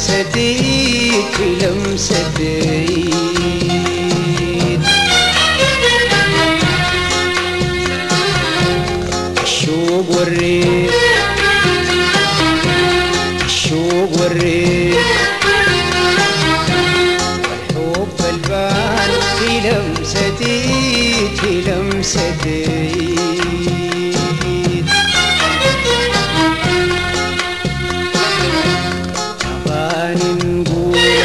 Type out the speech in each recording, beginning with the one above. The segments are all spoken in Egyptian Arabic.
لمسة ايد في لمسة ايد الشوق والريح الشوق والريح والحب البان في لمسة ايد في لمسة ايد أغاني نقول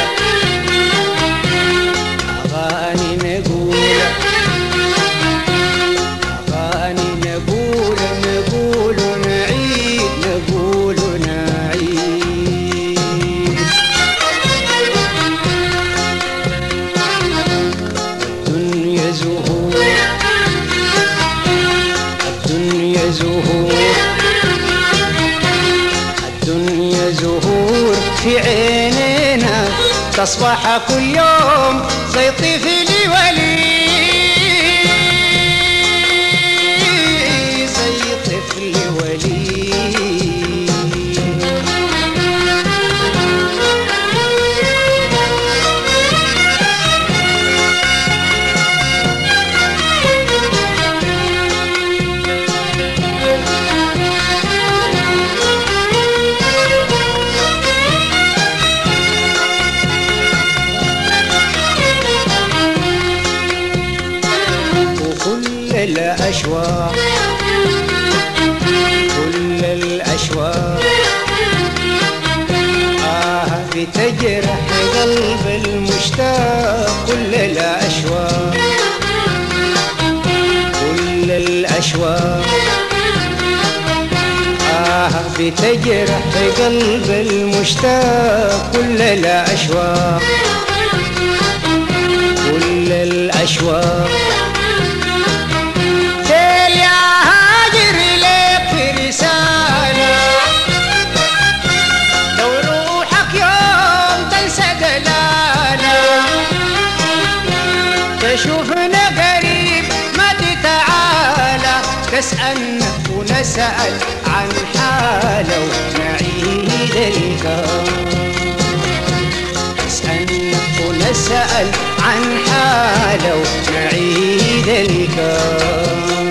أغاني نقول أغاني نقول نقول نعيد نقول نعيد الدنيا زهور الدنيا زهور الدنيا زهور في عينينا تصبح كل يوم زي طفل ولي زي طفل ولي وكل الأشواق كل الأشواق آه بتجرح قلب المشتاق كل الأشواق كل الأشواق آه بتجرح قلب المشتاق كل الأشواق كل الأشواق ليل يا هاجر لك في رسالة لو روحك يوم تنسى دلالة تشوفنا قريب ما تتعالى تسألنا ونسأل عن حاله ونعيد الكون نسأل ونسأل عن حاله ونعيد الكون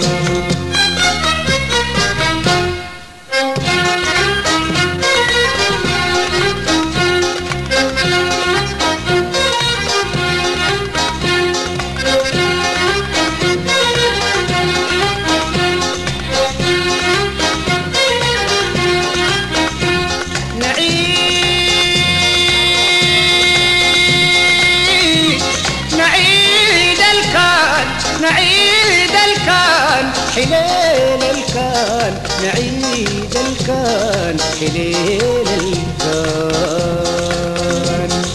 نعيد نعيد الكان نعيد الكان حليل الكان نعيد الكان حليل الكان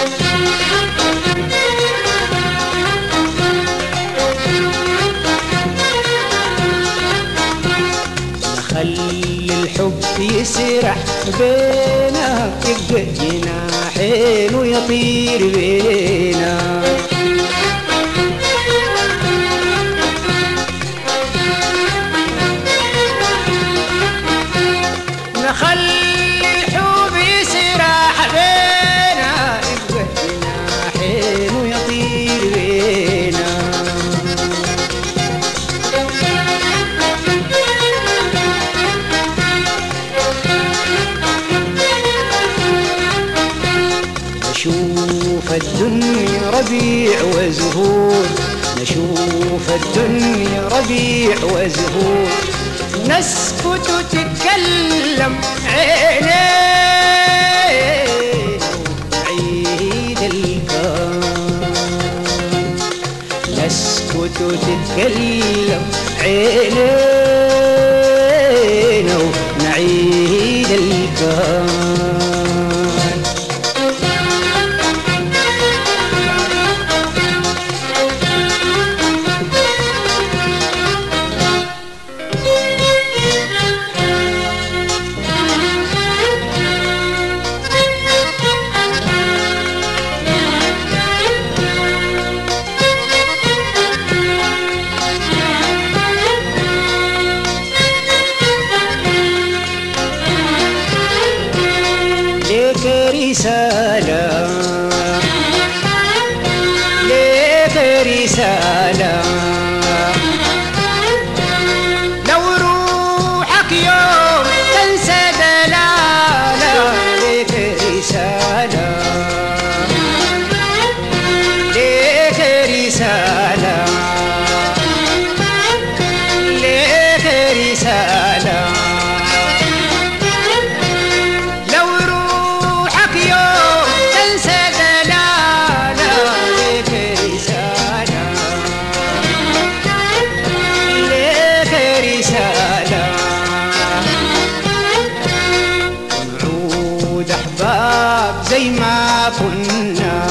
نخلي الحب يسرح بينا يبقى جناحين ويطير بينا نخلي الحب يسرح بينا يبقى جناحين ويطير بينا نشوف الدنيا ربيع وزهور نشوف الدنيا ربيع وزهور نسكت تتكلم عينينا عيد الكون نسكت تتكلم عينينا ونعيد الكون رسالة لك رسالة لو روحك يوم تنسى دلالة لك رسالة لك رسالة لك رسالة لو روحك يوم تنسى دلالة لك رسالة لك رسالة ونعود أحباب زي ما كنا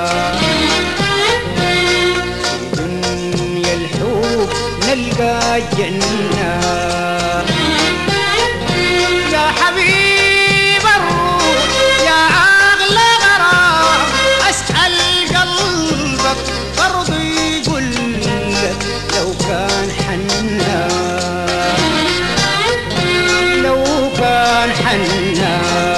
في دنيا الحب نلقى الجنة يا حبيب الروح يا أغلى غرام أسأل قلبك برضو يقول لك لو كان حنا لو كان حنا